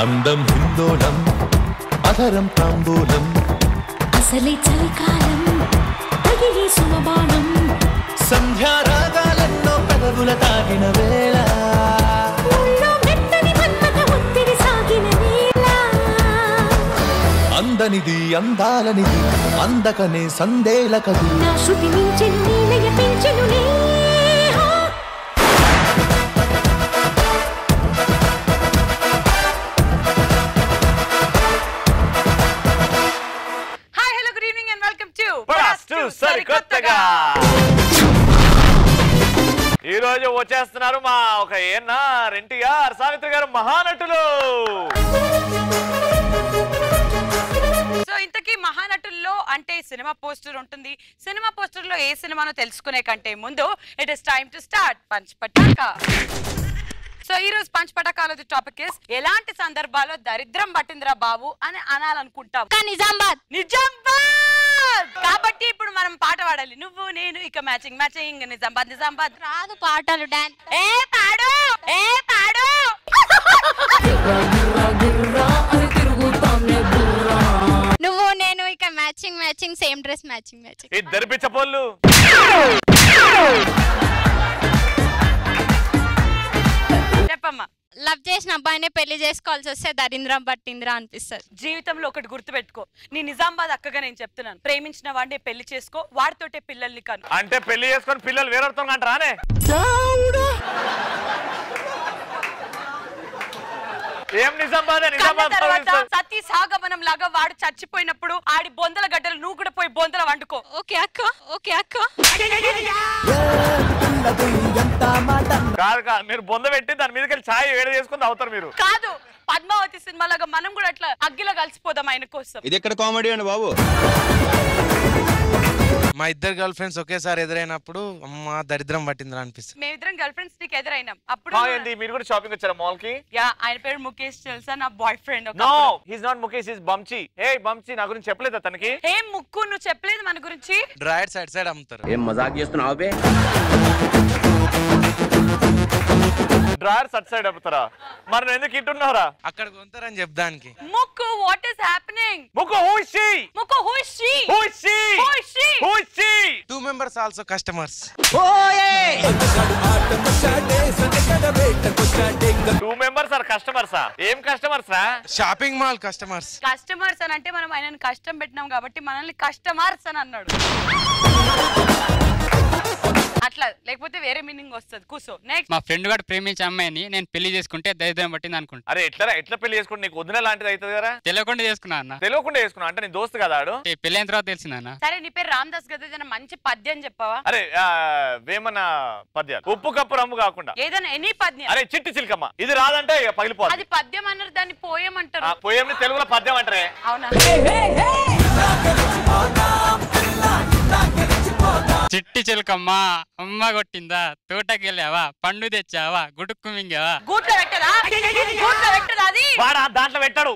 అందం హిందోళం అధరం తాంబూలం అసలే చలికాలం తగిలే సుమబాణం సంధ్యారాగాలెన్నో పెదవుల తాగిన వేళ ఊళ్ళో మెత్తని మన్మథ ఒత్తిడి సాగిన వేళ అందనిది అందాలనిది అందకనే సందేల కది నా శృతి మించెను నీలయ పెంచెను నేహం. Hi hello good evening and welcome to పరాస్తు సరికొత్తగా ఈ రోజు వచ్చేస్తున్నారు మా ఒక ఏఎన్ఆర్ ఎన్టీఆర్ సావిత్రి గారు మహానటులు సో ఇంతకీ మహానటుల్లో అంటే సినిమా పోస్టర్ ఉంటుంది సినిమా పోస్టర్ లో ఏ సినిమానో తెలుసుకునే కంటే ముందు it is time to start punch Pataka so ఈ రోజు పంచ్ పటాకాల టాపిక్ ఇస్ ఎలాంటి సందర్భాల్లో దరిద్రం పట్టిందిరా బాబు అని అనాలనుకుంటాం నిజామాబాద్ నిజామాబాద్ కాబట్టి ఇప్పుడు మనం పాట పాడాలి నువ్వు నేను ఇక మ్యాచింగ్ మ్యాచింగ్ నిజామాబాద్ నిజామాబాద్ రాదు పాటలు డాన్స్ ఏ పాడు ఏ పాడు నువ్వు నేను ఇక matching matching same dress matching matching ఇద్దరు పిచ్చపోళ్ళు చెప్పమ్మా లవ్ చేసిన అబ్బాయినే పెళ్లి చేసుకోవాల్సి వస్తే దరిద్రం పట్టిందిరా అనిపిస్తుంది జీవితంలో ఒకటి గుర్తుపెట్టుకో నీ నిజామాబాద్ అక్కగా నేను చెప్తున్నాను ప్రేమించిన వాడిని పెళ్లి చేసుకో వాడితోటే పిల్లల్ని కను అంటే పెళ్లి చేసుకొని పిల్లలు వేరొడతాం అంటారానే ఏం నిజామాబాద్ కన్న నిజామాబాద్ తర్వాత ప్రవహిస్తుంది. సతీ సాగమనం లాగా వాడు చచ్చిపోయినప్పుడు ఆడి బొందల గడ్డలు నువ్వు కూడా పోయి బొందల వండుకో ఓకే అక్క ఓకే అక్క కాదు కాదు మీరు బొంద పెట్టి దాని మీదకి వెళ్ళి ఛాయ్ వేడి చేసుకుని అవుతారు మీరు కాదు పద్మావతి సినిమా లాగా మనం కూడా అట్లా అగ్గిలో కలిసిపోదాం ఆయన కోసం ఇది ఎక్కడ కామెడీ అండి బాబు మా ఇద్దరు గర్ల్ ఫ్రెండ్స్ ఒకేసారి ఎదురైనప్పుడు అమ్మ దరిద్రం పట్టిందిరా అనిపిస్తుంది మేమిద్దరం గర్ల్ ఫ్రెండ్స్ నీకు ఎదురైనాం అప్పుడు హాయ్ అండి మీరు కూడా షాపింగ్ వచ్చారా మాల్ కి యా ఆయన పేరు ముఖేష్ తెలుసా నా boy friend no he's not Mukesh is Banchi hey Banchi నా గురించి చెప్పలేదా తనకి ఏం ముక్కు నువ్వు చెప్పలేదు మన గురించి డ్రాయర్ సైడ్ సైడ్ అమ్ముతారు ఏం మజాక్ చేస్తున్నావు బే డ్రాయర్ సట్ సైడ్ అమ్ముతారా మరి నువ్వు ఎందుకు ఇట్టున్నారా అక్కడ కొంటారని చెప్దానికి ముక్కు వాట్ ఇస్ హ్యాపెనింగ్ ముక్కు హూ ఇస్ షీ ముక్కు who is she who is she Who is she? Who is she two members also customers two members are కస్టమర్సా ఏం కస్టమర్స్ రా షాపింగ్ మాల్ కస్టమర్స్ కస్టమర్స్ అని అంటే మనం ఆయనను కష్టం పెట్టినాం కాబట్టి మనల్ని కస్టమర్స్ అని అన్నాడు అట్లా లేకపోతే వేరే మీనింగ్ వస్తుంది కూసో నెక్స్ట్ మా ఫ్రెండ్ గారు ప్రేమించే అమ్మాయిని నేను పెళ్లి చేసుకుంటే దరిద్రం పట్టింది అనుకుంటా అరే ఎట్లా ఎట్లా పెళ్లి చేసుకుంటే నీకు వదిన లాంటిది అవుతుంది కదా తెలియకుండా చేసుకున్నా అన్న తెలియకుండా చేసుకున్నా అంటే నీ దోస్తు కదా ఆడు ఏ పెళ్లి అయిన తర్వాత తెలిసింది అన్న సరే నీ పేరు రామ్ దాస్ కదా ఏదైనా మంచి పద్యం చెప్పావా అరే ఆ, వేమన పద్యాలు ఉప్పు కప్పు రమ్ము కాకుండా ఏదైనా ఎనీ పద్యం అరే చిట్టి చిలకమ్మ ఇది రాదంటే ఇక పగిలిపోతుంది అది పద్యం అన్నారు దాన్ని పోయం ఆ అంటారు పోయంని తెలుగులో పద్యం అంటారే అవునా చిట్టి చిలకమ్మ అమ్మ కొట్టిందా తోటకి వెళ్ళావా పండు తెచ్చావా గుడుక్కు మింగావా గూట్లో పెట్టదా గూట్లో పెట్టదా అది వాడా దాంట్లో పెట్టాడు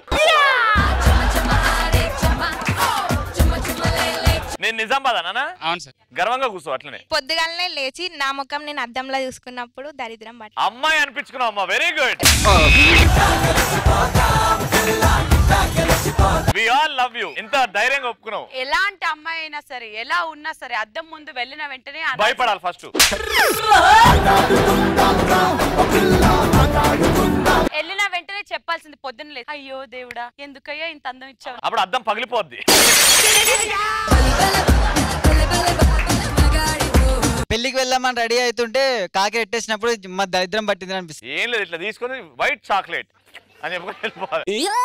నేను నిజామాబాద్ అన్నా అవును సార్ గర్వంగా కూర్చో అట్లనే పొద్దుగాలనే లేచి నా ముఖం నేను అద్దంలో చూసుకున్నప్పుడు దరిద్రం పట్ట అమ్మాయి అనిపించుకున్నావు అమ్మా very good we all love you ఇంత ధైర్యంగా ఒప్పుకున్నావు ఎలాంటి అమ్మాయి అయినా సరే ఎలా ఉన్నా సరే అద్దం ముందు వెళ్ళిన వెంటనే అనాల్సింది. భయపడాలి ఫస్ట్ వెళ్ళిన వెంటనే చెప్పాల్సింది పొద్దున్న లేదు అయ్యో దేవుడా ఎందుకయ్యా ఇంత అందం ఇచ్చావు అప్పుడు అద్దం పగిలిపోద్ది పెళ్లికి వెళ్దామని రెడీ అవుతుంటే కాకి పెట్టేసినప్పుడు మా దరిద్రం పట్టింది అనిపిస్తుంది ఏం లేదు ఇట్లా తీసుకొని వైట్ చాక్లెట్ అని చెప్పుకొని వెళ్ళిపోవాలి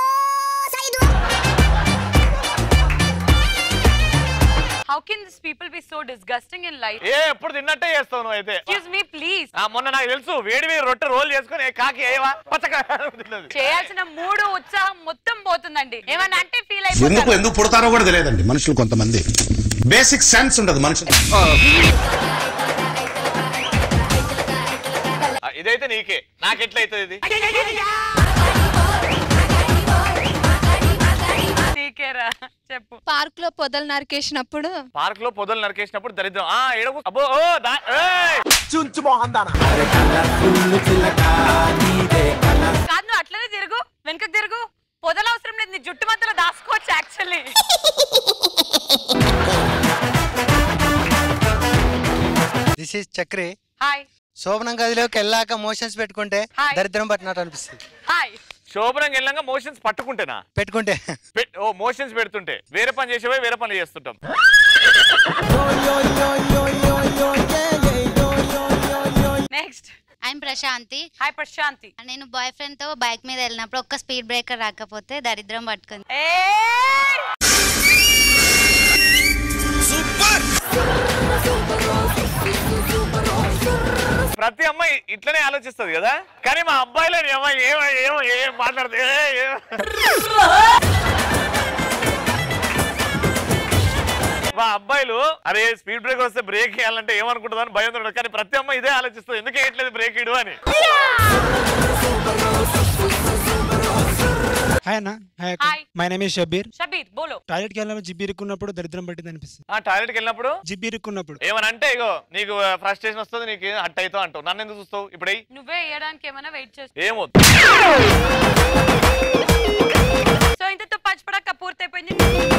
how can this people be so disgusting in life ఏ ఎప్పుడు తిన్నట్టే చేస్తావు నువ్వు అయితే ఎక్స్క్యూజ్ మీ ప్లీజ్ ఆ, మొన్న నాకు తెలుసు వేడి వేడి రొట్టె రోల్ చేసుకొని ఏ కాకి ఏవా పచ్చకాయ తిన్నది. చేయాల్సిన మూడు ఉత్సాహం మొత్తం పోతుందండి ఏమన్నా అంటే ఫీల్ ఎందుకు అయిపోతారు ఎందుకు పుడతారో కూడా తెలియదండి మనుషులు కొంతమంది బేసిక్ సెన్స్ ఉండదు మనుషులు ఆ, ఇదైతే నీకే నాకు ఎట్లయితుంది ఇది నీకేరా చెప్పు పార్క్ లో పొదలు నరికేసినప్పుడు పార్క్ లో పొదలు నరికేసినప్పుడు దరిద్రం ఆ ఎడకు అబ్బో ఓ దా ఏయ్! చుంచు మోహన్ దానా కాదు నువ్వు అట్లనే తిరుగు వెనకకు తిరుగు పొదలు అవసరం లేదు నీ జుట్టు మధ్యలో దాసుకోవచ్చు actually this is Chakri hi శోభనం గదిలోకి వెళ్ళాక మోషన్స్ పెట్టుకుంటే హాయ్. దరిద్రం పట్టినట్టు అనిపిస్తుంది హాయ్ శోభనం వెళ్ళంగా మోషన్స్ పట్టుకుంటేనా పెట్టుకుంటే పెట్- ఓ మోషన్స్ పెడుతుంటే వేరే పని చేసేవే వేరే పనులు చేస్తుంటాం next I'm Prashanti hi Prashanti నేను బాయ్ ఫ్రెండ్ తో బైక్ మీద వెళ్ళినప్పుడు ఒక్క స్పీడ్ బ్రేకర్ రాకపోతే దరిద్రం పట్టుకుంది ఏ ప్రతి అమ్మాయి ఇట్లనే ఆలోచిస్తుంది కదా కానీ మా అబ్బాయిలో ఏమో ఏమో ఏమో ఏం మాట్లాడుతుంది ఏ, ఏ. మా అబ్బాయిలు అరే స్పీడ్ బ్రేక్ వస్తే బ్రేక్ వేయాలంటే ఏమనుకుంటుంది అని భయం ఉండదు కానీ ప్రతి అమ్మాయి ఇదే ఆలోచిస్తుంది ఎందుకు వేయట్లేదు బ్రేక్ ఇడు అని హాయ్ అన్న hi hi my name is Shabbir Shabbir బోలో టాయిలెట్కి వెళ్ళినప్పుడు జిబ్బి ఇరుక్కున్నప్పుడు దరిద్రం పట్టింది అనిపిస్తుంది ఆ టాయిలెట్కి వెళ్ళినప్పుడు జిబ్బి ఇరుక్కున్నప్పుడు ఏమని అంటే ఇగో నీకు ఫ్రస్ట్రేషన్ వస్తుంది నీకు అట్ అవుతావు అంటావు నన్ను ఎందుకు చూస్తావు ఇప్పుడు నువ్వే వేయడానికి ఏమైనా వెయిట్ చేస్తా ఏమో సో ఇంతతో పంచపడక పూర్తయిపోయింది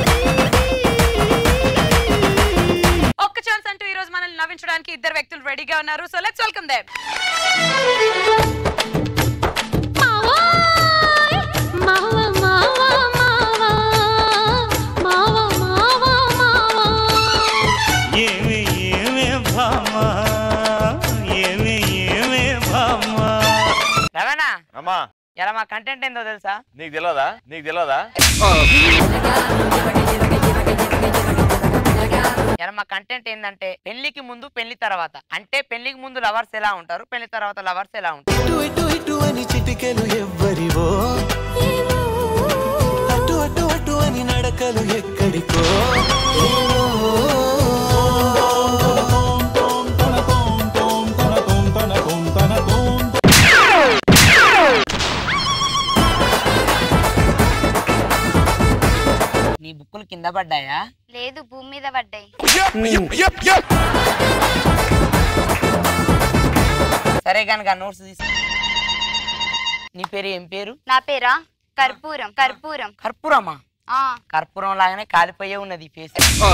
ఒక్క ఛాన్స్ అంటూ ఈ రోజు మనల్ని నవ్వించడానికి ఇద్దరు వ్యక్తులు రెడీగా ఉన్నారు సో లెట్స్ వెల్కమ్ దెమ్ ఏమి ఏమి భామా ఏమి ఏమి భామా రవణ అమ్మా ఇలా మా కంటెంట్ ఏందో తెలుసా నీకు తెలియదా నీకు తెలియదా ఇలా మా కంటెంట్ ఏంటంటే పెళ్లికి ముందు పెళ్లి తర్వాత అంటే పెళ్లికి ముందు లవర్స్ ఎలా ఉంటారు పెళ్లి తర్వాత లవర్స్ ఎలా ఉంటారు ఇటు ఇటు ఇటు అని చిటికెలు ఎవ్వరివో అటు అటు అటు అని నడకలు ఎక్కడికో నీ బుక్కులు కింద పడ్డాయా లేదు భూమి మీద పడ్డాయి సరే కనుక నోట్స్ తీసు నీ పేరు ఏం పేరు నా పేరా కర్పూరం కర్పూరం కర్పూరమా ఆ కర్పూరం లాగానే కాలిపోయే ఉన్నది ఈ ఫేస్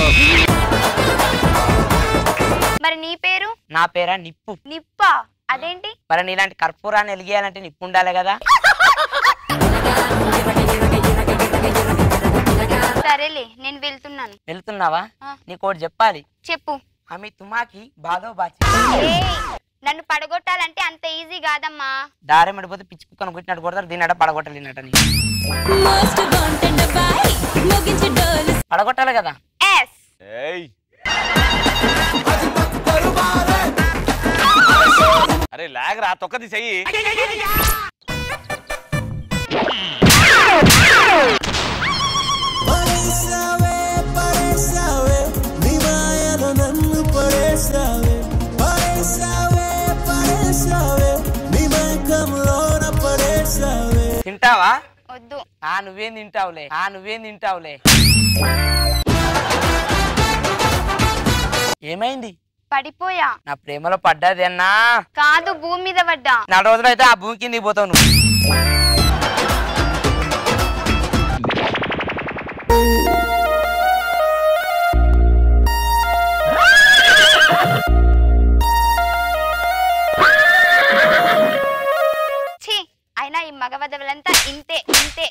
మరి నీ పేరు నా పేరా నిప్పు నిప్ప అదేంటి మరి నీలాంటి కర్పూరాన్ని వెలిగేయాలంటే నిప్పు ఉండాలి కదా సరేలే నేను వెళ్తున్నాను వెళ్తున్నావా ఆ. నీకు ఒకటి చెప్పాలి చెప్పు ఆమె తుమాకి బాదో బాచి ఏయ్, నన్ను పడగొట్టాలంటే అంత ఈజీ కాదమ్మా దారి మడిపోతే పిచ్చి కుక్కను కొట్టినట్టు కొడతారు దీన్నట పడగొట్టలేనట పడగొట్టాలి కదా ఎస్ ఏయ్ అరే లాగ్ రా తొక్కది చెయ్యి పడేసావే పడేసావే నీ మాయలో నన్ను పడేసావే పడేసావే పడేసావే నీ మైకంలోన పడేసావే తింటావా వద్దు ఆ నువ్వేం తింటావులే ఆ నువ్వేం తింటావులే ఏమైంది పడిపోయా నా ప్రేమలో పడ్డది అన్నా కాదు భూమి మీద పడ్డా నా రోజులు అయితే ఆ భూమి కిందికి పోతావు నువ్వు ఛీ అయినా ఈ మగవదవులంతా ఇంతే ఇంతే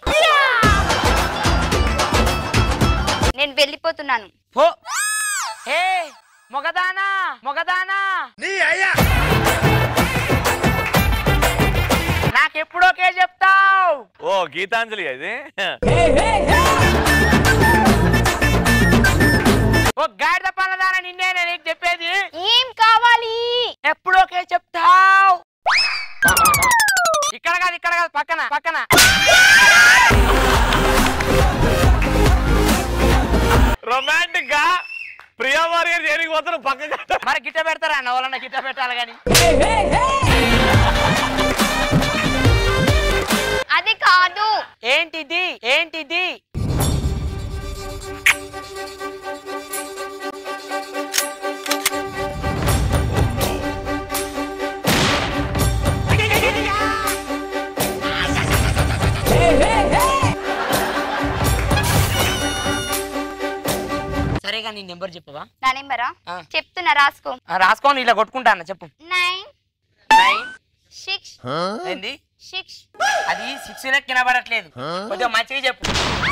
నేను వెళ్ళిపోతున్నాను పో ఏ మొగదానా మొగదానా నీ అయ్యా నాకెప్పుడోకే చెప్తావు ఓ గీతాంజలి అది ఓ గాడిద పన్నదాన నిన్నే నేను నీకు చెప్పేది ఏం కావాలి ఎప్పుడోకే చెప్తావు ఇక్కడ కాదు ఇక్కడ కాదు పక్కన పక్కన రొమాంటిక్ గా ప్రియా వారియర్ చేయడానికి పోతాను పక్కగా మరి గిట్ట పెడతారా అన్న వాళ్ళన్న గిట్ట పెట్టాలి కానీ అది కాదు ఏంటిది ఏంటిది నెంబర్ చెప్పవా నా నెంబరా ఆ. చెప్తున్నా రాసుకో ఆ, రాసుకోని ఇలా కొట్టుకుంటా అన్న చెప్పు నైన్ నైన్ సిక్స్ ఏంది సిక్స్ అది సిక్స్ లెక్క వినబడట్లేదు కొద్దిగా మంచిగా చెప్పు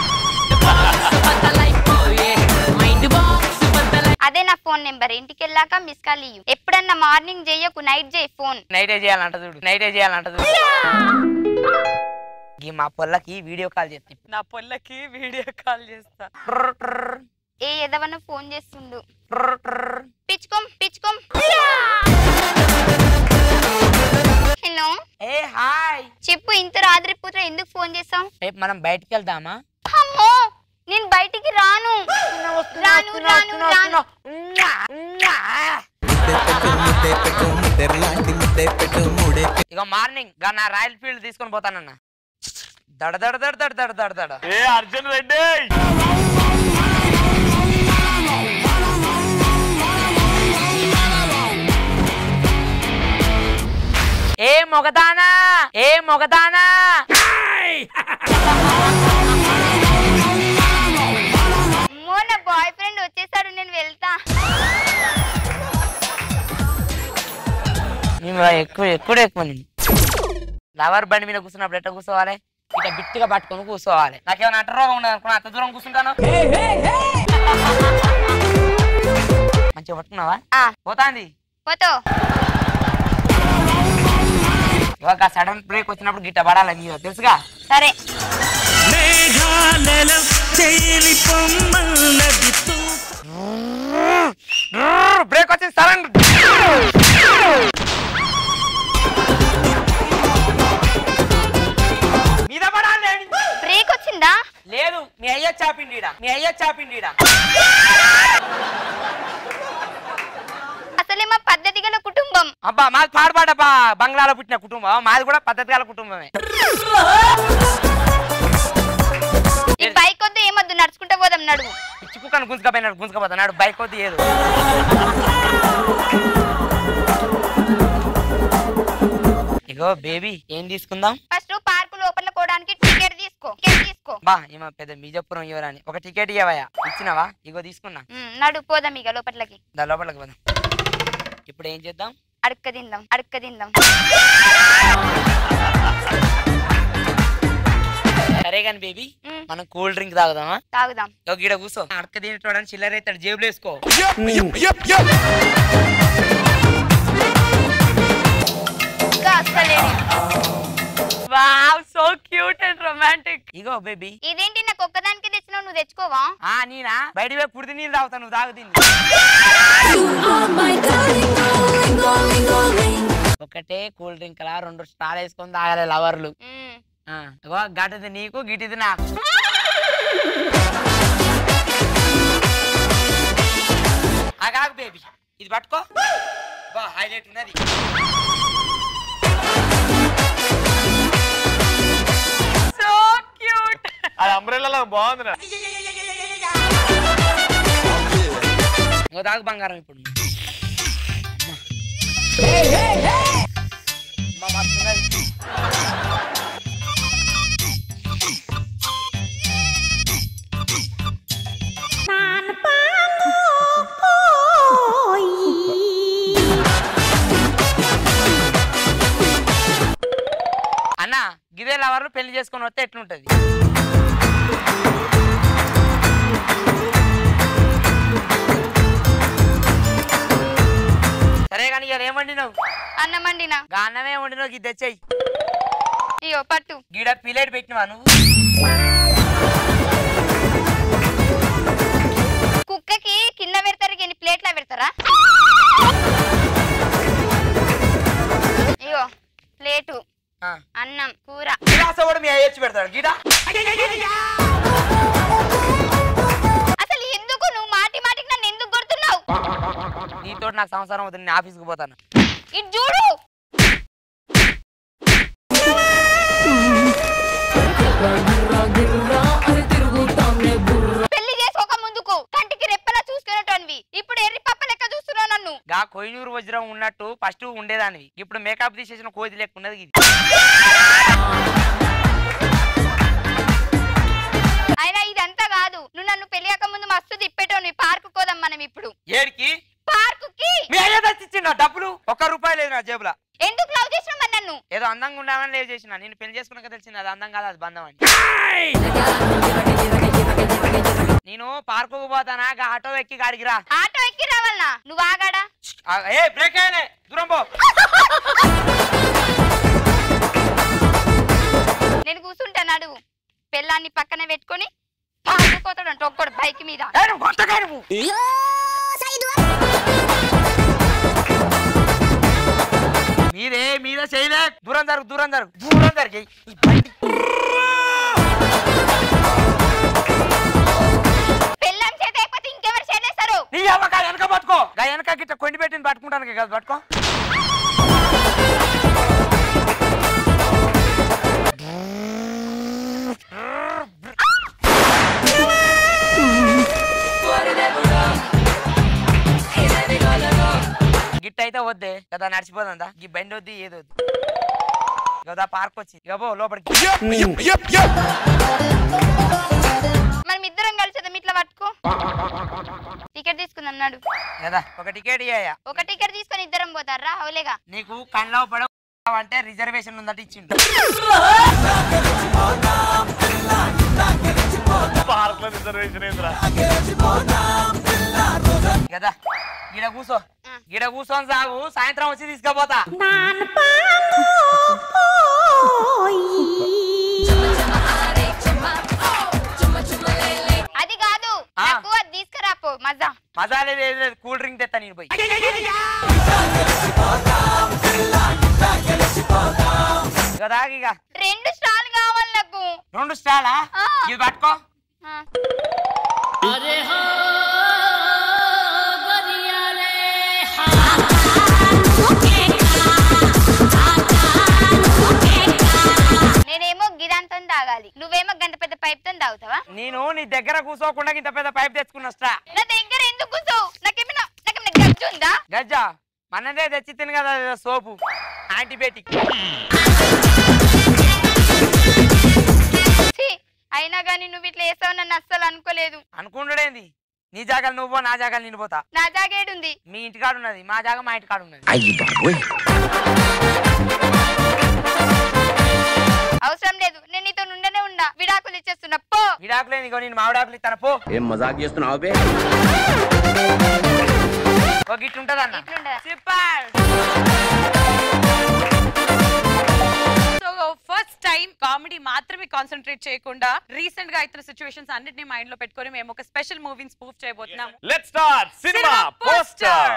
అదే నా ఫోన్ నెంబర్ ఇంటికి వెళ్ళాక మిస్ కాల్ ఇయ్యు ఎప్పుడన్నా మార్నింగ్ చేయకు నైట్ చేయి ఫోన్ నైటే చేయాలంట చూడు నైటే చేయాలంట చూడు ఈ మా పొల్లకి వీడియో కాల్ చేస్తా ఇప్పుడు. నా పొల్లకి వీడియో కాల్ చేస్తా ఏ ఎదవన్న ఫోన్ చేస్తుండు పిచ్చుకోం పిచ్చుకోం హలో ఏ హాయ్ చెప్పు ఇంత రాత్రి పూట ఎందుకు ఫోన్ చేసావు రేపు మనం బయటికి వెళ్దామా అమ్మో నేను బయటికి రాను రాను రాను రాను ఇక మార్నింగ్ గా నా రాయల్ ఫీల్డ్ తీసుకొని పోతానన్న దడ దడ దడ దడ దడ దడ దడ ఏ అర్జున్ రెడ్డి ఏ మొగదానా ఏ మొగదానా అమ్మో నా బాయ్ ఫ్రెండ్ వచ్చేసాడు నేను వెళ్తా మేము ఎక్కువ ఎక్కువ ఎక్కువ నేను లవర్ బండి మీద కూర్చున్నప్పుడు ఎట్లా కూర్చోవాలి ఇట్లా బిట్టిగా పట్టుకొని కూర్చోవాలి నాకేమైనా అంట రోగం ఉండదు అనుకున్నా అంత దూరం కూర్చుంటాను మంచిగా పట్టుకున్నావా పోతాంది పోతో ఇవాళ సడన్ బ్రేక్ వచ్చినప్పుడు గిట్ట పడాలి నీవు తెలుసుగా సరే మేఘాలలో తేలి పొమ్మన్నది బ్రేక్ వచ్చింది సడన్ మీద పడాలి బ్రేక్ వచ్చిందా లేదు మీ అయ్య చాపిండిడా మీ అయ్య చాపిండిడా అసలే మా పద్ధతి గల కుటుంబం అబ్బా మాది పాడుపాడబ్బా బంగ్లాలో పుట్టిన కుటుంబం మాది కూడా పద్ధతి గల కుటుంబమే ఈ బైక్ వద్దు ఏమొద్దు నడుచుకుంటూ పోదాం నడువు పిచ్చి కుక్కను గుంజుకపోయినాడు గుంజుకపోతున్నాడు బైక్ వద్దు ఏదు ఇగో బేబీ ఏం తీసుకుందాం ఫస్ట్ పార్కు లోపల పోవడానికి టికెట్ తీసుకో టికెట్ తీసుకో బా ఏమో పెద్ద బీజపురం ఇవ్వరని ఒక టికెట్ ఇవ్వయా ఇచ్చినావా ఇగో తీసుకున్నా ఉమ్, నడు పోదాం ఇక లోపట్లకి దా లోపలికి పోదాం ఇప్పుడు ఏం చేద్దాం అడుక్క తిందాం అడుక్క తిందాం సరే కానీ బేబీ మనం కూల్ డ్రింక్ తాగుదామా తాగుదాం ఇగో గీడ కూర్చో అడక తినేటోడని చిల్లర అవుతాడు జేబులో వేసుకో ఇంకా అస్సలేడు wow so cute and romantic ఇగో బేబీ ఇదేంటి నాకు ఒక్కదానికి తెచ్చినావు నువ్వు తెచ్చుకోవా ఆ నీనా బయట పోయి పుడిది నీళ్ళు తాగుతా నువ్వు తాగు దీన్ని ఒకటే కూల్ డ్రింక్ లా రెండు స్టాల్ వేసుకొని తాగాలి లవర్లు ఆ, ఇగో గటిది నీకు గిటిది నాకు ఆగాగు బేబీ ఇది పట్టుకో బా హైలైట్ ఉన్నది సో క్యూట్ అది అంబ్రెల్లా బాగుందిరా ఇంకో తాగు బంగారం ఇప్పుడు అమ్మ, మస్తున్నది. అన్న గిదే లవర్లు పెళ్లి చేసుకొని వస్తే ఎట్లుంటది సరే కానీ ఇవాళ ఏం వండినావు అన్నం వండినా గా అన్నమే వండినావు ఇది తెచ్చాయి ఇయో పట్టు గీడ పిలేట్ పెట్టినవా నువ్వు కుక్కకి కింద పెడతారు ఎన్ని ప్లేట్ల పెడతారా ఇగో ప్లేటు ఆ. అన్నం కూర గిలాస కూడా మీ అయ్యొచ్చి పెడతాడు గీడ అసలు ఎందుకు నువ్వు మాటి మాటికి నన్ను ఎందుకు కొడుతున్నావు నీతో నాకు సంవత్సరం అవుతుంది నేను ఆఫీస్కి పోతాను ఇటు చూడు పెళ్లి చేసుకోక ముందుకు కంటికి రెప్పలా చూసుకునేటోనివి ఇప్పుడు ఎర్రి పప్ప లెక్క చూస్తున్నావు నన్ను గా కొయ్యూరు వజ్రం ఉన్నట్టు ఫస్ట్ ఉండేదానివి ఇప్పుడు మేకప్ తీసేసిన కోతి లెక్క ఉన్నది ఇది అయినా ఇదంతా కాదు కాదు నువ్వు నన్ను పెళ్ళాక ముందు మస్తు తిప్పేటావు నీ పార్కు కోదాం మనం ఇప్పుడు ఏడికి పార్కుకి మీ అయ్యా తెచ్చిచ్చిండు డబ్బులు ఒక్క రూపాయి లేదు నా జేబులో ఎందుకు లవ్ చేసినావు మరి నన్ను ఏదో అందంగా ఉండాలని లేవు చేసిన నేను పెళ్లి చేసుకున్నాక తెలిసింది అది అందం కాదు అది బంధం అని నేను పార్కుకు పోతానా గా ఆటో ఎక్కి గాడికి రా ఆటో ఎక్కి రావాలనా నువ్వు ఆగాడా ఆ, ఏ బ్రేక్ అయ్యానే దూరం పో నేను కూర్చుంటాను అడుగు పెళ్ళాన్ని పక్కన పెట్టుకొని పార్కు కోతాడు ఒక్కడు బైక్ మీద మీరే మీద చేయలే దూరం జరుగు దూరం జరుగు దూరం జరిగి పెళ్ళాం చేత అయిపోతే ఇంకెవరు చేనేస్తారు నీ అవ్వక వెనక పట్టుకో గా వెనక గిట్ట కొండి పెట్టింది పట్టుకుంటాను కదా పట్టుకో గిట్ట అయితే వద్దే కదా నడిచిపోదా ఈ బండి వద్ది ఏది వద్దు కదా పార్క్ వచ్చి ఇక పో లోపలికి మనం ఇద్దరం కలిసి ఇట్లా పట్టుకో టికెట్ తీసుకుందాం నాడు కదా ఒక టికెట్ ఇయ్యా ఒక టికెట్ తీసుకొని ఇద్దరం పోతారా అవులేగా నీకు కళ్ళలో పడవ అంటే రిజర్వేషన్ ఉందట ఇచ్చిండు పార్క్ లో రిజర్వేషన్ ఏంద్రా కదా గిడ కూసో గిడ కూసోని సాగు సాయంత్రం వచ్చి తీసుకుపోతా అది కాదు ఆ. నాకు అది తీసుకురాపో మజా మజా లేదు ఏది లేదు కూల్ డ్రింక్ తెస్తా నేను పోయి కదా ఇక రెండు స్టాల్ కావాలి నాకు రెండు స్టాలా ఆ. ఇది పట్టుకో ఆ. నేనేమో గిదంతో తాగాలి నువ్వేమో గంట పెద్ద పైప్ తో తాగుతావా నేను నీ దగ్గర కూసోకుండా ఇంత పెద్ద పైప్ తెచ్చుకున్న స్టా నా దగ్గర ఎందుకు కూర్చోవు నాకేమైనా నాకేమైనా గజ్జు ఉందా గజ్జా మనదే తెచ్చి తిను కదా సోపు యాంటీబయాటిక్ ఛీ, అయినా కానీ నువ్వు ఇట్లా వేసావు నన్ను అస్సలు అనుకోలేదు అనుకుంటాడేంది నీ జాగాలు నువ్వు పో, నా జాగాలు నేను పోతా నా జాగేడుంది మీ ఇంటికాడ ఉన్నది మా జాగా మా ఇంటికాడ ఉన్నది అయ్యి బాబోయ్ అవసరం లేదు నేను నీతో నుండనే ఉన్నా విడాకులు ఇచ్చేస్తున్నా పో విడాకులేదు ఇగో నేను మామిడాకులు ఇస్తాను పో ఏం మజాక్ చేస్తున్నావు బే ఒక గిట్ల ఉంటదన్న ఇట్లుండదా? Super so first time comedy మాత్రమే కాన్సన్ట్రేట్ చేయకుండా రీసెంట్ గా అవుతున్న సిచ్యువేషన్స్ అన్నిటిని మైండ్ లో పెట్టుకొని మేము ఒక స్పెషల్ మూవీని స్పూఫ్ చేయబోతున్నాం లెట్ స్టార్ట్ సినిమా పోస్టర్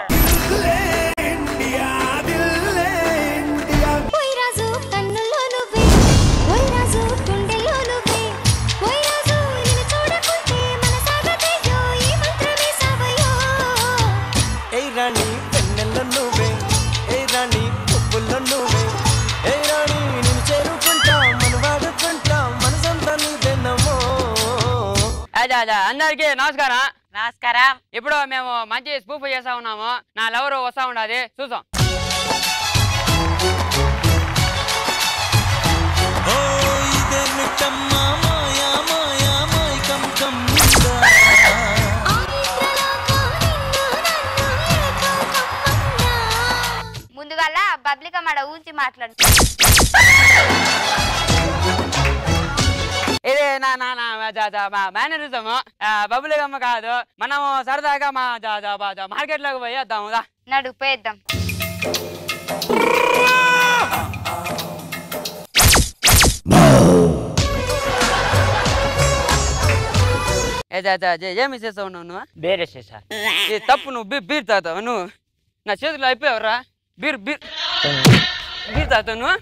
పోయిరాజు కన్నుల్లో నువ్వే పోయిరాజు గుండెల్లో నువ్వే పోయిరాజు నిన్ను చూడకుంటే మన సాగతేజో ఈ మంత్రమే సావయో ఏ రాణి పెన్నెల్లో నువ్వే ఏ రాణి పువ్వుల్లో నువ్వే ఏ రాణి నేను చేరుకుంటా మన వాడుకుంటా మనసంతా నీదెన్నమో అదే అదే అందరికి నమస్కారం నమస్కారం ఇప్పుడు మేము మంచి స్పూఫ్ చేస్తా ఉన్నాము నా లవర్ వస్తా ఉండదు చూసాం ఓ ఇదే మిట్టమ్మా మాయా మాయా మాయ కం కం ముందుగాల బబ్లిక మడ ఊంచి మాట్లాడు ఇది నా నా నా జా- జా- మా మేనరిజం బబులిగమ్మ కాదు మనము సరదాగా మా మార్కెట్ లోకి పోయి వద్దాము దా. నడు పోయేద్దాం ఏ జా- జా- జా- ఏమి చేస్తావు నువ్వు నువ్వు వేరే చేసా ఇది తప్పు నువ్వు బీ- బీర్ తాగుతావు నువ్వు నా చేతులు అయిపోయావురా బీర్ బీర్ బీర్ తాగుతావు నువ్వు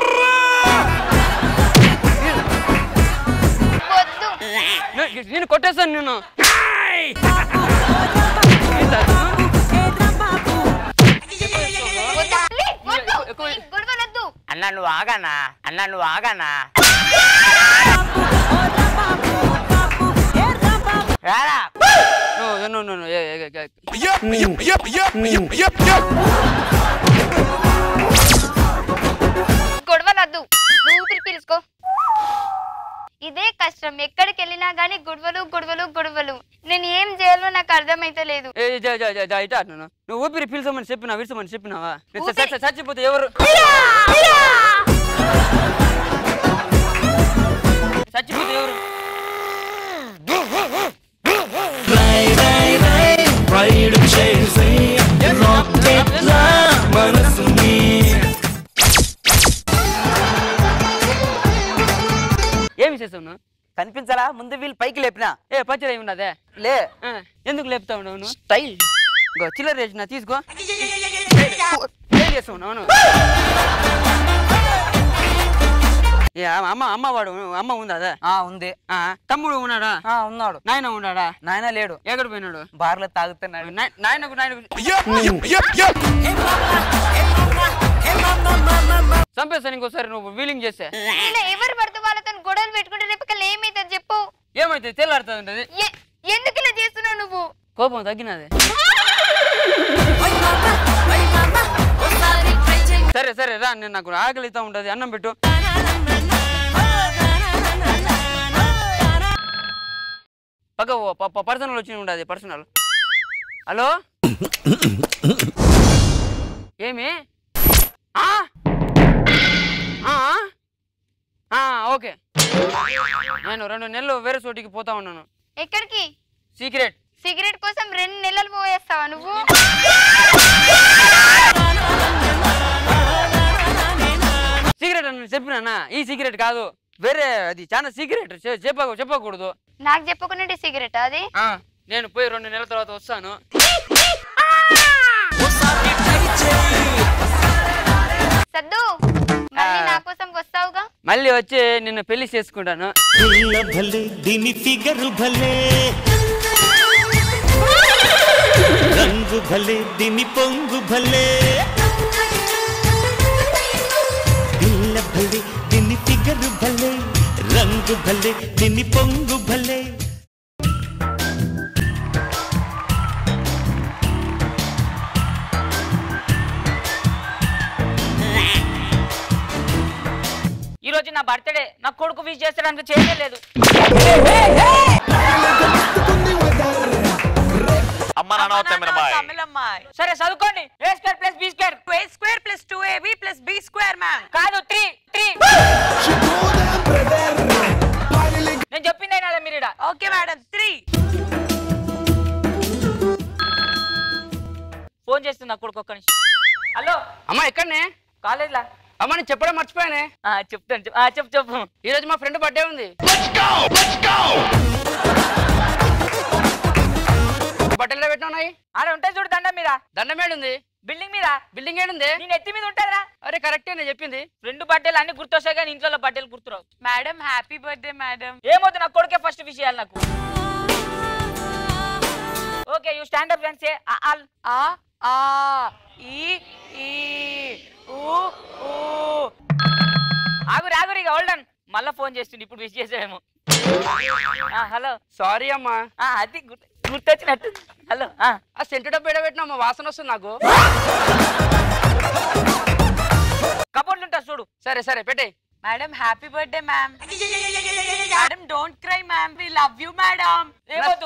వద్దు నువ్వు- నేను కొట్టేస్తాను నేను బీర్ తాగుతావు నువ్వు? వద్దు ప్లీజ్ వద్దు ఈ గొడవలొద్దు అన్న నువ్వు ఆగనా అన్న నువ్వు ఆగనా రారా నువ్వు నువ్వు నువ్వు ఏ- ఏ- ఏ- ఏ- గొడవలొద్దు నువ్వు ఊపిరి పీల్చుకో ఈ ఇదే కష్టం ఎక్కడికి వెళ్ళినా గానీ గొడవలు గొడవలు గొడవలు నేను ఏం చేయాలో నాకు అర్థమైతే లేదు ఏ జా జా జా జా ఇటా అన్నాను నువ్వు ఊపిరి పీల్చమని చెప్పినా విడిచమని చెప్పినావా నేను చ- చ- చచ్చిపోతే ఎవరు చచ్చిపోతే ఎవరు రైడ్ చేసే రాకెట్లా మనసుని ఏమి చేస్తావు నువ్వు కనిపించలా ముందు వీళ్ళు పైకి లేపినా ఏ పంచర్ ఏమి ఉన్నదే లే ఆ, ఎందుకు లేపుతావు నువ్వు నువ్వు స్టైల్ ఇంకో చిల్లర వేసిన తీసుకో ఏం చేస్తావు నువ్వు నువ్వు? ఏ అమ్మ అమ్మ అమ్మ వాడు అమ్మ ఉందా అదే ఆ ఉంది ఆ, తమ్ముడు ఉన్నాడా ఆ ఉన్నాడు నాయన ఉన్నాడా నాయన లేడు ఎక్కడ పోయినాడు బార్లో తాగుతున్నాడు నాయ- నాయనకు నాయన చంపేస్తాను ఇంకోసారి నువ్వు వీలింగ్ చేస్తే ఇలా ఎవరు పడితే వాళ్ళతో గొడవలు పెట్టుకుంటే రేపు కల్లా ఏమైతుంది చెప్పు ఏమైతే తెల్లాడుతుంది ఎ- ఎందుకు ఇలా చేస్తున్నావు నువ్వు కోపం తగ్గినది సరే సరే రా నేను నాకు ఆకలితా ఉంటది అన్నం పెట్టు పక్క పర్సనల్ వచ్చి ఉండదు పర్సనల్ హలో ఏమి ఆ? ఆ? ఆ, ఓకే నేను రెండు నెలలు వేరే చోటికి పోతా ఉన్నాను ఎక్కడికి సీక్రెట్ సిగరెట్ కోసం రెండు నెలలు పోయేస్తావా నువ్వు సీక్రెట్ అని చెప్పినానా ఈ సీక్రెట్ కాదు వేరే అది చాలా సీక్రెట్ చెప్పక చెప్పకూడదు నాకు చెప్పకుండా సిగరెట్ అది ఆ, నేను పోయి రెండు నెలల తర్వాత వస్తాను సద్దు మళ్ళీ నా కోసం వస్తావుగా మళ్ళీ వచ్చి నిన్ను పెళ్లి చేసుకుంటాను పిల్ల భలే దీని ఫిగర్ భలే రంగు భలే దీని పొంగు భలే పిల్ల భలే దీని ఫిగర్ భలే రంగు భలే దీని పొంగు భలే ఈ రోజు నా బర్త్డే నా కొడుకు విష్ చేస్తాడానికి చేయలేదు అమ్మ నాన్న తమ్మినమ్మాయి తమిళమ్మాయి సరే చదువుకోండి A square plus B square A square plus two AB plus B square ma'am కాదు త్రీ త్రీ నేను చెప్పింది అయినా మీరు ఈడ. ఓకే మేడం త్రీ ఫోన్ చేస్తుంది నా కొడుకు ఒక్క నిమిషం హలో అమ్మ ఎక్కడనే కాలేజ్లా అమ్మ నేను చెప్పడం మర్చిపోయానే ఆ, చెప్తాను చెప్- ఆ, చెప్పు చెప్పు ఈ రోజు మా ఫ్రెండ్ బర్త్డే ఉంది బట్టలు పెట్టినాయి ఆడ ఉంటాయి చూడు దండం మీద దండం ఏడుంది బిల్డింగ్ మీద బిల్డింగ్ ఏడుంది నేను ఎత్తి మీద ఉంటుందిరా అరే కరెక్టే నేను చెప్పింది రెండు బర్త్డేలు అన్ని గుర్తొస్తాయి కానీ ఇంట్లో బర్త్డేలు గుర్తురావు మేడం హ్యాపీ బర్త్డే మేడం ఏమవుతుంది నా కొడుకే ఫస్ట్ విష్ చేయాలి నాకు okay you stand up friends all ఆ ఆ ఈ ఈ ఊ ఊ ఆగురు ఆగురు ఇక హోల్డన్ మళ్ళా ఫోన్ చేస్తుండే ఇప్పుడు విష్ చేసాడేమో హలో సారీ అమ్మా అది గుర్తు గుర్తొచ్చినట్టు హలో ఆ సెంటు డబ్బు ఎడ పెట్టినా అమ్మ వాసన వస్తుంది నాకు కబోర్డ్లు ఉంటా చూడు సరే సరే పెట్టే madam happy birthday ma'am madam don't cry ma'am we love you madam ఏమవుతు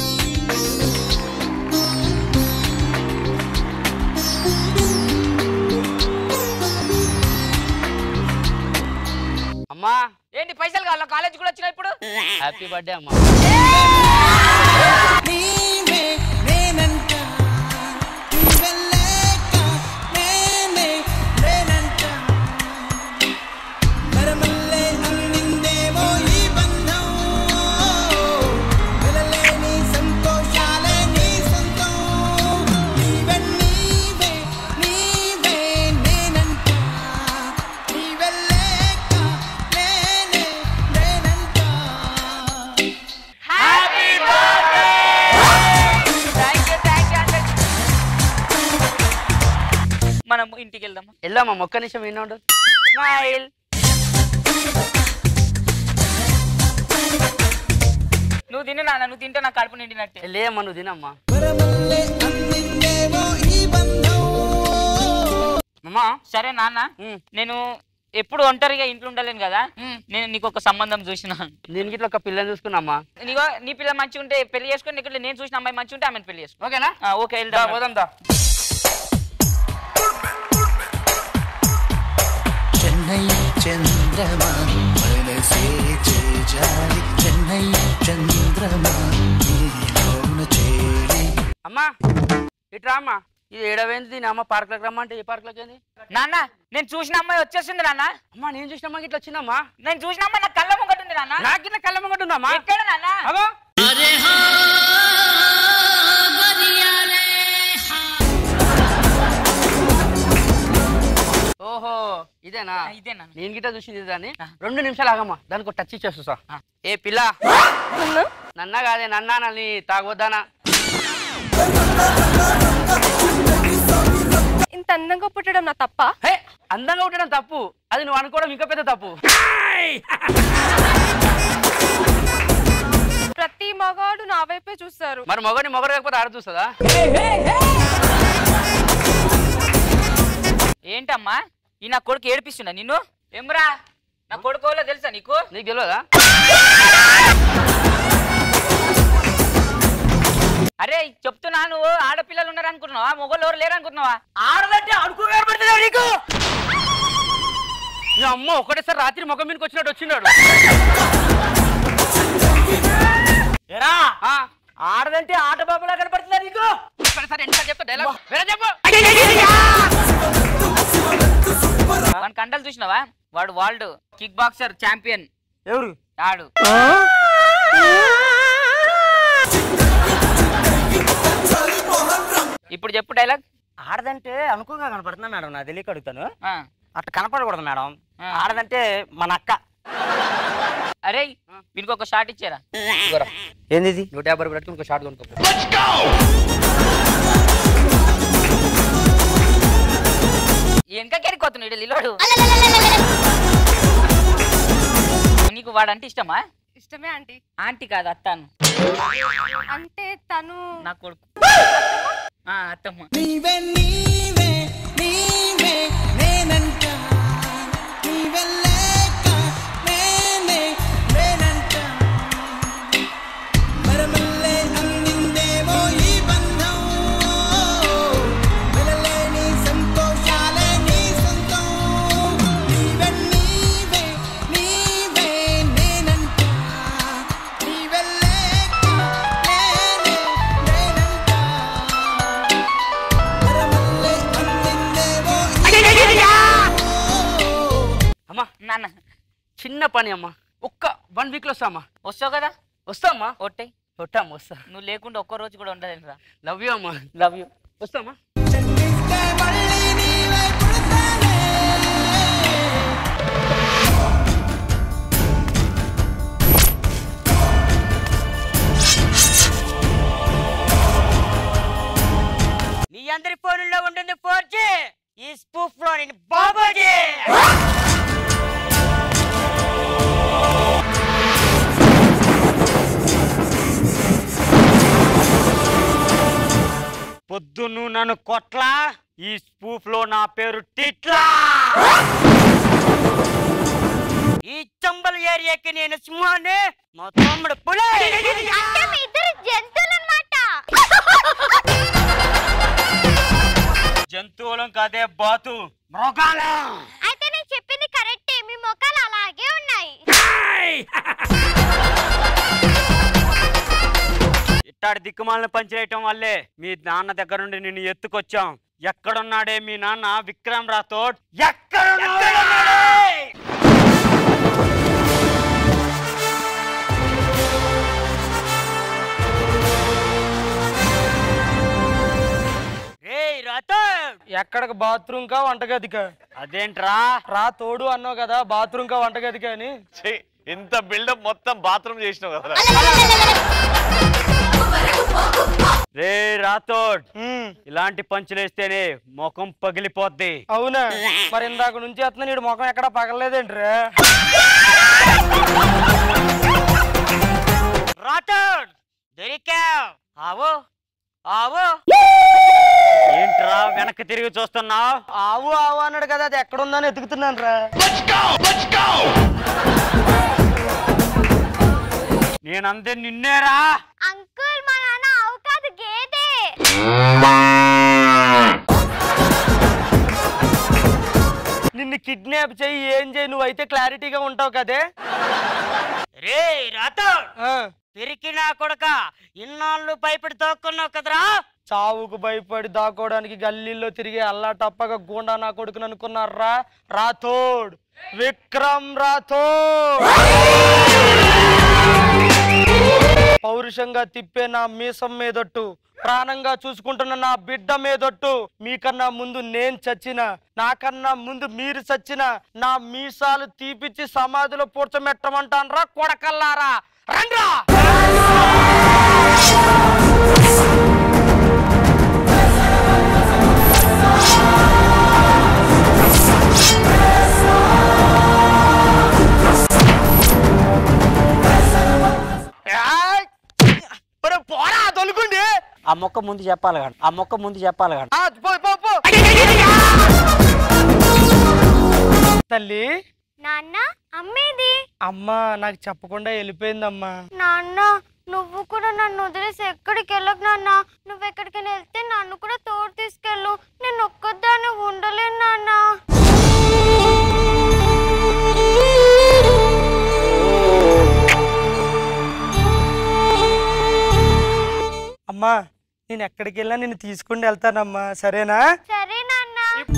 అమ్మా ఏంటి పైసలు కావాలా కాలేజ్ కూడా వచ్చినా ఇప్పుడు హ్యాపీ బర్త్డే అమ్మా మనం ఇంటికి వెళ్దామా వెళ్ళామా ఒక్క నిమిషం విన్నాడు స్మైల్ నువ్వు తిను నాన్న నువ్వు తింటే నాకు కడుపు నిండినట్టే లేమ్మా నువ్వు తినమ్మా అమ్మా సరే నాన్న నేను ఎప్పుడు ఒంటరిగా ఇంట్లో ఉండలేను కదా నేను నీకు ఒక సంబంధం చూసిన నేను గిట్ల ఒక పిల్లని చూసుకున్నామ్మా నీకో నీ పిల్ల మంచిగా ఉంటే పెళ్లి చేసుకొని నీకు నేను చూసిన అమ్మాయి మంచిగా ఉంటే ఆమెను పెళ్లి చేసుకో ఓకేనా ఆ, ఓకే వెళ్దాం పోదాం దా చెన్నై చంద్రమా మనసే చేజారి చెన్నై చంద్రమా నీలోన చేరి అమ్మా ఇట్రా అమ్మా ఇది ఏడవేంది దీని అమ్మ పార్క్లోకి రమ్మంటే ఏ పార్క్లోకి ఏంది నాన్న నేను చూసిన అమ్మాయి వచ్చేసింది నాన్న అమ్మా నేను చూసిన అమ్మాయి ఇట్లా వచ్చిందమ్మా నేను చూసిన అమ్మాయి నా కళ్ళ ముంగట ఉంది నాన్న నాకు ఇట్లా కళ్ళ ముంగట ఉందమ్మా ఎక్కడ నాన్న అగో ఓహో ఇదేనా ఇదేనా నేను గిట్ట చూసింది దాన్ని రెండు నిమిషాలు ఆగమ్మా దానికి ఒక టచ్ ఇచ్చేస్తా ఏ పిల్ల నన్న కాదే నన్నా నన్ను తాగొద్దానా ఇంత అందంగా పుట్టడం నా తప్ప హే అందంగా ఉండడం తప్పు అది నువ్వు అనుకోవడం ఇంకా పెద్ద తప్పు ప్రతి మగాడు నా వైపే చూస్తారు మరి మొగని మొగడు కాకపోతే ఆడ చూస్తుందా ఏంటమ్మా ఈ నా కొడుకు ఏడిపిస్తున్నా నిన్ను ఏమ్రా నా కొడుకు వాళ్ళో తెలుసా నీకు నీకు తెలియదా అరే చెప్తున్నా నువ్వు ఆడపిల్లలు ఉన్నారు అనుకుంటున్నావా మొగోళ్ళు ఎవరు లేరు అనుకుంటున్నావా ఆడదంటే అడుగు నీకు ఈ అమ్మ ఒకటేసారి రాత్రి ముఖం మీదకి వచ్చినట్టు వచ్చినాడు ఎరా ఆడదంటే ఆట బాబులా కనపడుతుందా నీకు సరే సరే ఎంత చెప్తా డైలాగ్ వేరే చెప్పు వాని కండలు చూసినావా వాడు వరల్డ్ కిక్ బాక్సర్ ఛాంపియన్ ఎవరు ఆడు ఇప్పుడు చెప్పు డైలాగ్ ఆడదంటే అనుకోగా కనపడుతుందా మేడం నా తెలియక అడుగుతాను అట్లా కనపడకూడదు మేడం ఆడదంటే మన అక్క అరే వీనికి ఒక షాట్ ఇచ్చారా ఏంది ఇది నూట యాభై రూపాయలు ఇంకో షాట్ కొనుక్కో వెనక కెరికొస్తున్నాడు లిలోడు నీకు వాడంటే ఇష్టమా ఇష్టమే ఆంటీ ఆంటీ కాదు అత్తాను అంటే తను నా కొడుకు ఆ, అత్తమ్మ నీవే నీవే నీవే నేనంట నీవే లేక నేనే నేనంట మరమల్లే అందిందేమో ఈ బంధం వెలలేని సంతోషాలే నీ సొంతం నీవే నీవే నీవే నేనంట నీవే లేక నేనే నేనంట అమ్మా నాన్న చిన్న పని అమ్మా ఒక్క వన్ వీక్ లో వస్తా అమ్మా వస్తావు కదా వస్తా అమ్మా ఒట్టే ఒట్టా అమ్మా వస్తా నువ్వు లేకుండా ఒక్క రోజు కూడా ఉండలేను రా లవ్ యూ అమ్మా లవ్ యూ వస్తా అమ్మా మీ అందరి ఫోన్లో ఉంటుంది ఫోర్ జీ ఈ స్పూఫ్ లో నేను బాబోజీ పొద్దున్ను నన్ను కొట్లా ఈ స్పూఫ్ లో నా పేరు టిట్లా ఈ చంబల్ ఏరియాకి నేను సింహాన్ని మా తమ్ముడు పులే అంటే మీ ఇద్దరు జంతువులు అన్నమాట జంతువులం కాదే బాతు మృగాలం అయితే నేను చెప్పింది కరెక్టే మీ మొక్కలు అలాగే ఉన్నాయి ఇట్టాడి దిక్కుమాలను పనిచేయటం వల్లే మీ నాన్న దగ్గర నుండి నిన్ను ఎత్తుకొచ్చాం ఎక్కడున్నాడే మీ నాన్న విక్రమ్ రాథోడ్ ఎక్కడున్నాడే ఏయ్ రాథోడ్ ఎక్కడికి బాత్రూమ్ కా వంటగదికా అదేంట్రా రా తోడు అన్నావు కదా బాత్రూమ్ కా వంటగదికా అని ఛీ, ఇంత బిల్డప్ మొత్తం బాత్రూమ్ చేసినావు కదా రే రాథోడ్ ఇలాంటి పంచులేస్తేనే ముఖం పగిలిపోద్ది అవునా మరి ఇందాక నుంచి వస్తున్నా నీడు ముఖం ఎక్కడ పగలలేదేంట్రా రాథోడ్ దొరికావ్ ఆవో ఆవో ఏంట్రా వెనక్కి తిరిగి చూస్తున్నావు ఆవు ఆవు అన్నాడు కదా అది ఎక్కడ ఉందని ఎతుకుతున్నాను రా నేనంతే నిన్నేరా అంకుల్ మా నాన్న ఆవు కాదు గేదె నిన్ను కిడ్నాప్ చెయ్యి ఏం చేయి నువ్వైతే క్లారిటీగా ఉంటావు కదే రే రాథోడ్ పిరికినా కొడక ఇన్నాళ్ళు భయపడి తోక్కున్నావు కదరా చావుకు భయపడి దాక్కోవడానికి గల్లీల్లో తిరిగి అల్లా టప్పగా గూండా నా కొడుకుని అనుకున్నారా రాథోడ్ విక్రమ్ రాథోడ్ పౌరుషంగా తిప్పే నా మీసం మీదొట్టు ప్రాణంగా చూసుకుంటున్న నా బిడ్డ మీదొట్టు మీకన్నా ముందు నేను చచ్చిన నాకన్నా ముందు మీరు చచ్చిన నా మీసాలు తీపిచ్చి సమాధిలో పూడ్చమెట్టమంటానరా కొడకల్లారా రండ్రా ఏయ్! ఒరే పోరా తొలుకుండి ఆ మొక్క ముందు చెప్పాలి కానీ ఆ మొక్క ముందు చెప్పాలి కానీ ఆ, పో, పో, పో. తల్లి నాన్న అమ్మేది అమ్మ నాకు చెప్పకుండా వెళ్ళిపోయిందమ్మా నాన్న నువ్వు కూడా నన్ను వదిలేసి ఎక్కడికి వెళ్ళకు నాన్న నువ్వు ఎక్కడికైనా వెళ్తే నన్ను కూడా తోడు తీసుకెళ్ళు నేను ఒక్కదాన్ని ఉండలేను నాన్న అమ్మా నేను ఎక్కడికి వెళ్ళినా నిన్ను తీసుకుని వెళ్తానమ్మా సరేనా సరే నాన్న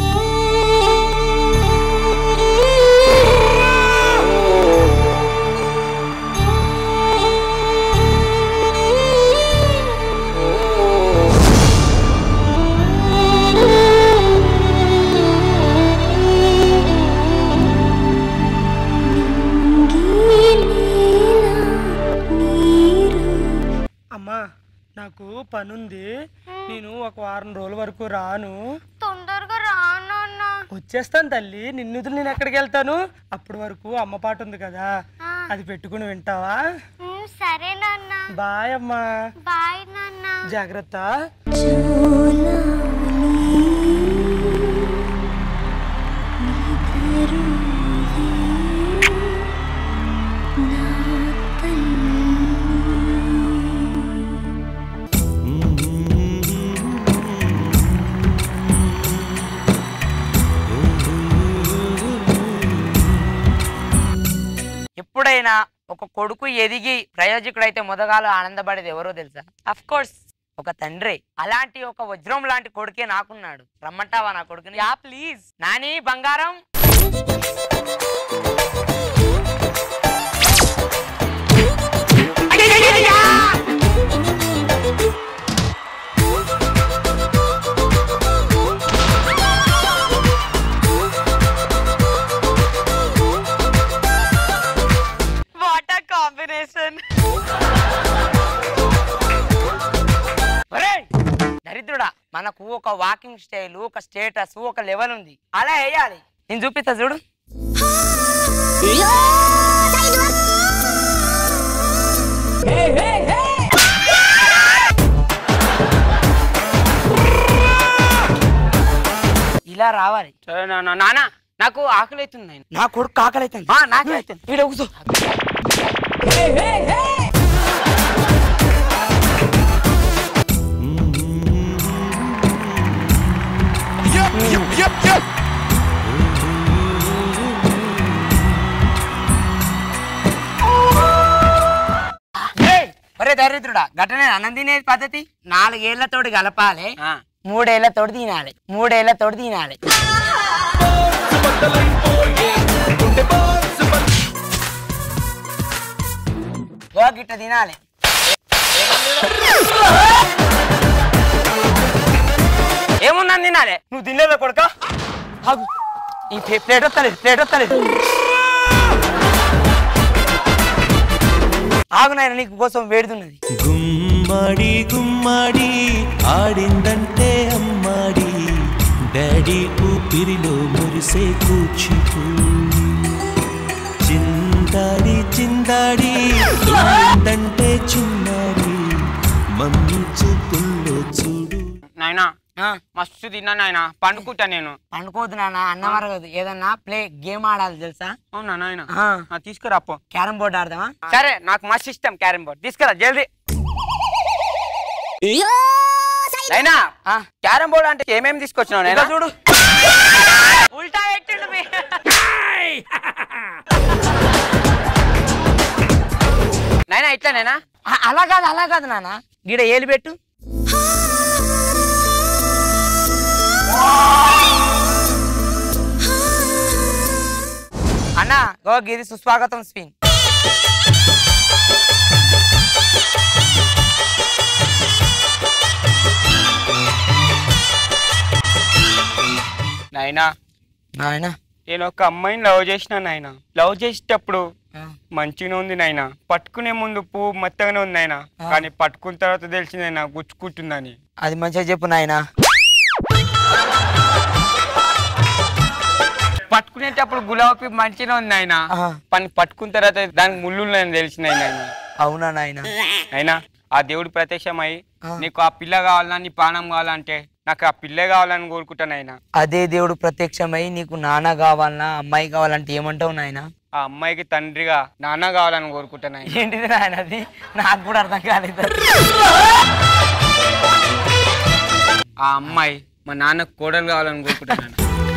అమ్మా నాకు పనుంది నేను ఒక వారం రోజుల వరకు రాను తొందరగా రాను అన్న వచ్చేస్తాను తల్లి నిన్ను వదిలి నేను ఎక్కడికి వెళ్తాను అప్పటి వరకు అమ్మ పాట ఉంది కదా అది పెట్టుకుని వింటావా ఉమ్, సరే నాన్న బాయ్ అమ్మా బాయ్ నాన్న జాగ్రత్త ఎప్పుడైనా ఒక కొడుకు ఎదిగి ప్రయోజకుడైతే మొదగాలు ఆనందపడేది ఎవరో తెలుసా అఫ్ కోర్స్ ఒక తండ్రి అలాంటి ఒక వజ్రం లాంటి కొడుకే నాకున్నాడు రమ్మంటావా నా కొడుకుని యా ప్లీజ్ నాని బంగారం వాట్ ఆ కాంబినేషన్ ఒరేయ్! దరిద్రుడా మనకు ఒక వాకింగ్ స్టైల్ ఒక స్టేటస్ ఒక లెవెల్ ఉంది అలా వేయాలి నేను చూపిస్తా చూడు ఇలా రావాలి నాన్న నాకు ఆకలి అవుతుంది నా కొడుకు ఆకలి అవుతుంది నాకే అవుతుంది ఈడ కూర్చో ఏయ్! ఒరే దరిద్రుడా గట్టనే అన్నం తినేది పద్ధతి నాలుగేళ్లతోటి కలపాలి మూడేళ్లతోటి తినాలి మూడేళ్లతోటి తినాలి ఓ గిట్ట తినాలి ఏముందని తినాలి నువ్వు తినలేదా కొడుక ఆగు ఈ ప్లే- ప్లేట్ వస్తలేదు ప్లేట్ వస్తలేదు ఆగు నాయన నీకు కోసం వేడుతున్నది గుమ్మడి గుమ్మడి ఆడిందంటే అమ్మాడి డాడీ ఊపిరిలో మురిసే కూచిపూడి చిందాడి చిందాడి తుందంటే చిన్నాడి మమ్మీ చూపుల్లో చూడు నాయనా మస్తు తిన్నా నాయన పండుకుంటా నేను పండుకోవద్దు నాన్న అన్నం అరగదు ఏదన్నా ప్లే గేమ్ ఆడాలి తెలుసా అవునా నాయన ఆ. తీసుకురా పో క్యారం బోర్డ్ ఆడదామా సరే నాకు మస్తు ఇష్టం క్యారం బోర్డ్ తీసుకురా జల్దీ నైనా క్యారం బోర్డ్ అంటే ఏమేమి తీసుకొచ్చినావు నైనా చూడు ఉల్టా పెట్టిండు మీ నైనా ఇట్లానేనా ఆ, అలా కాదు అలా కాదు నాన్న గీడ ఏలు పెట్టు అన్నా గో గిది సుస్వాగతం స్పిన్ నాయనా నాయనా నేను ఒక అమ్మాయిని లవ్ చేసిన నాయన లవ్ చేసేటప్పుడు మంచిగా ఉంది నాయన పట్టుకునే ముందు పువ్వు మెత్తగానే ఉంది నాయన కానీ పట్టుకున్న తర్వాత తెలిసింది నాయన గుచ్చుకుంటుందని అది మంచిగా చెప్పు నాయనా పట్టుకునేటప్పుడు గులాబీ మంచిగా ఉంది నాయన పని పట్టుకున్న తర్వాత దానికి ముళ్ళు ఉన్నాయని తెలిసింది నాయన అవునా నాయనా అయినా ఆ దేవుడు ప్రత్యక్షమై నీకు ఆ పిల్ల కావాలన్నా నీ ప్రాణం కావాలంటే నాకు ఆ పిల్లే కావాలని కోరుకుంటాను ఆయన అదే దేవుడు ప్రత్యక్షమై నీకు నాన్న కావాలన్నా అమ్మాయి కావాలంటే ఏమంటావు నాయనా ఆ అమ్మాయికి తండ్రిగా నాన్న కావాలని కోరుకుంటాను ఆయన ఏంటిది నాయన అది నాకు కూడా అర్థం కాలేదు ఆ అమ్మాయి మా నాన్నకు కోడలు కావాలని కోరుకుంటాను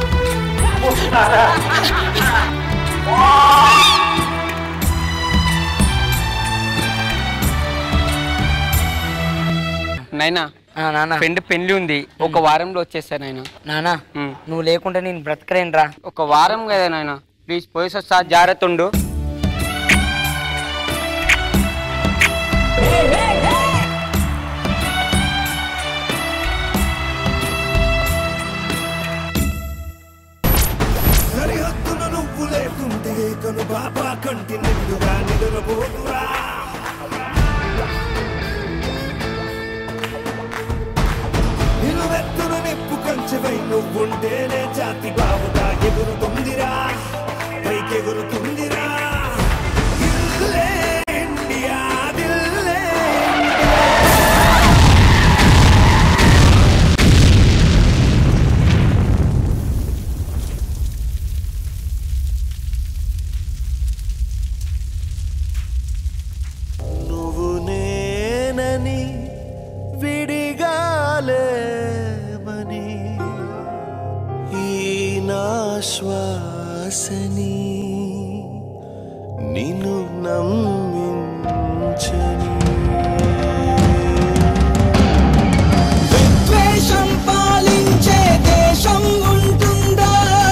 నైనా ఫ్రెండ్ పెళ్లి ఉంది ఒక వారంలో వచ్చేస్తా నాయన నానా నువ్వు లేకుంటే నేను బ్రతకలేనురా ఒక వారం కదా నాయన ప్లీజ్ పోయి వస్తా జాగ్రత్త ఉండు సరిహద్దున నువ్వు లేకుంటే కను బాబా కంటి నిండుగా నిద్రపోతురా నిలువెత్తున నిప్పు కంచెవై నువ్వుంటేనే జాతి బావుగా ఎగురుతుందిరా పైకెగురుతుందిరా దిల్లే ఇండియా దిల్లే నువ్వు నేనని విడిగాలేమని ఈ నా శ్వాసని నిన్ను నమ్మించని విద్వేషం పాలించే దేశం ఉంటుందా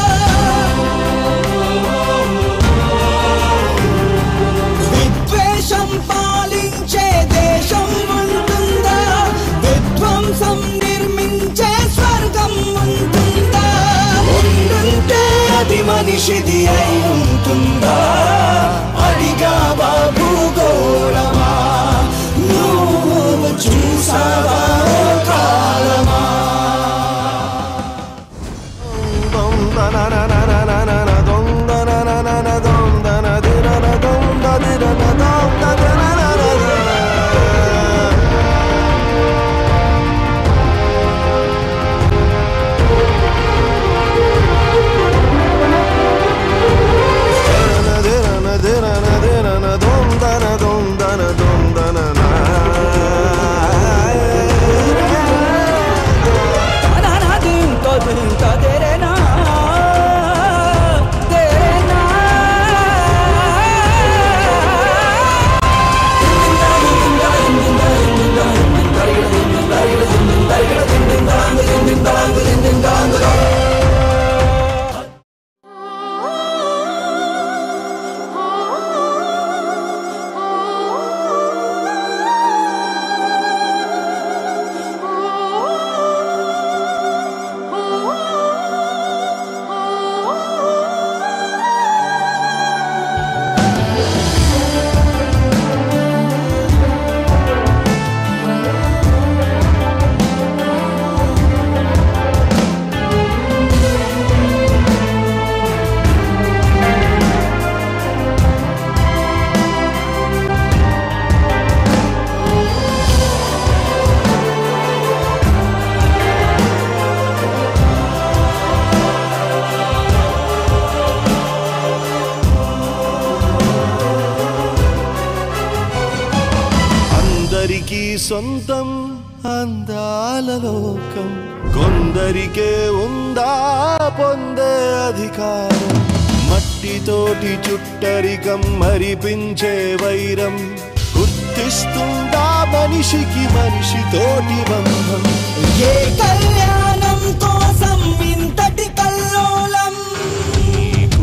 విద్వేషం పాలించే దేశం ఉంటుందా విధ్వంసం నిర్మించే స్వర్గం ఉంటుందా ఉంటుంటే అది మనిషిది అయి ఉంటుందా అడిగా బాబు గోళమా నువ్వు చూసావా కాలమా సొంతం అందాల లోకం కొందరికే ఉందా పొందే అధికారం మట్టితోటి చుట్టరికం మరిపించే వైరం గుర్తిస్తుందా మనిషికి మనిషితోటి బంధం ఏ కళ్యాణం కోసం ఇంతటి కల్లోలం నీకు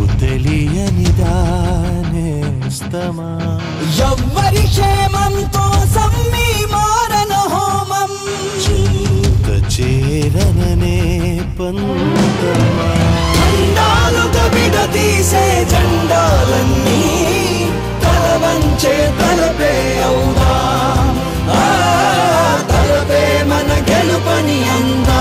తెలియనిదానేస్తమా ఎవ్వరి క్షేమం కోసం మీ మారణ హోమం చింత చేరననే పంతమా అండాలుగా విడదీసే జెండాలన్నీ తల వంచే తలపే అవుదా ఆ, తలపే మన గెలుపని అందా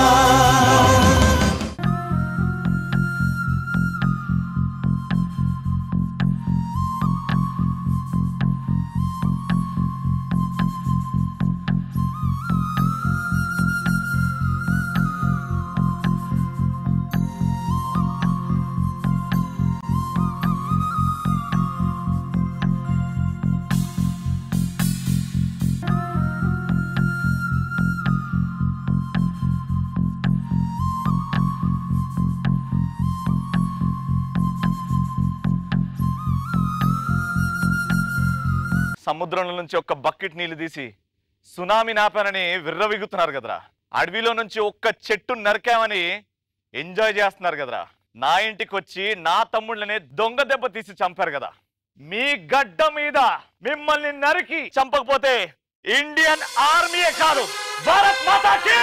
సముద్రం నుంచి ఒక్క బకెట్ నీళ్లు తీసి సునామీ నాపానని విర్రవిగుతున్నారు కదరా అడవిలో నుంచి ఒక్క చెట్టు నరికామని ఎంజాయ్ చేస్తున్నారు కదరా నా ఇంటికి వచ్చి నా తమ్ముళ్ళని దొంగ దెబ్బ తీసి చంపారు కదా మీ గడ్డ మీద మిమ్మల్ని నరికి చంపకపోతే ఇండియన్ ఆర్మీయే కాదు భారత్ మాతాకి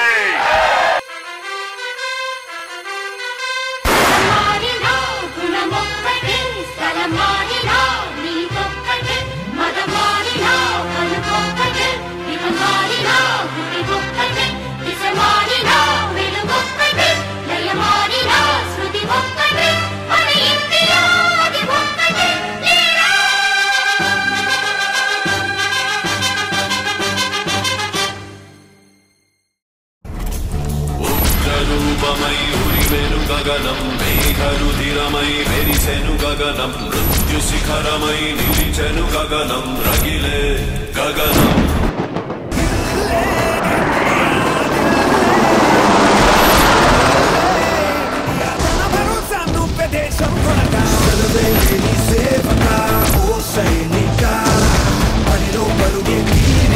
మారినా గుణమొక్కటే స్థలమారినా నీకొక్కటే మదమారినా కనుకొక్కటే ఇక మారినా గుడికొక్కటే దిశ మారినా వెలుగొక్కటే లయమారినా శృతి ఒక్కటే మన ఇంటిలో అది ఒక్కటే లేరా ఉగ్రరూపమై ఉరిమెను గగనం మేఘరుధిరమై మెరిసెను గగనం మృత్యు శిఖరమై నిలిచెను గగనం రగిలే గగనం Celebrate any సేవక ఓ సైని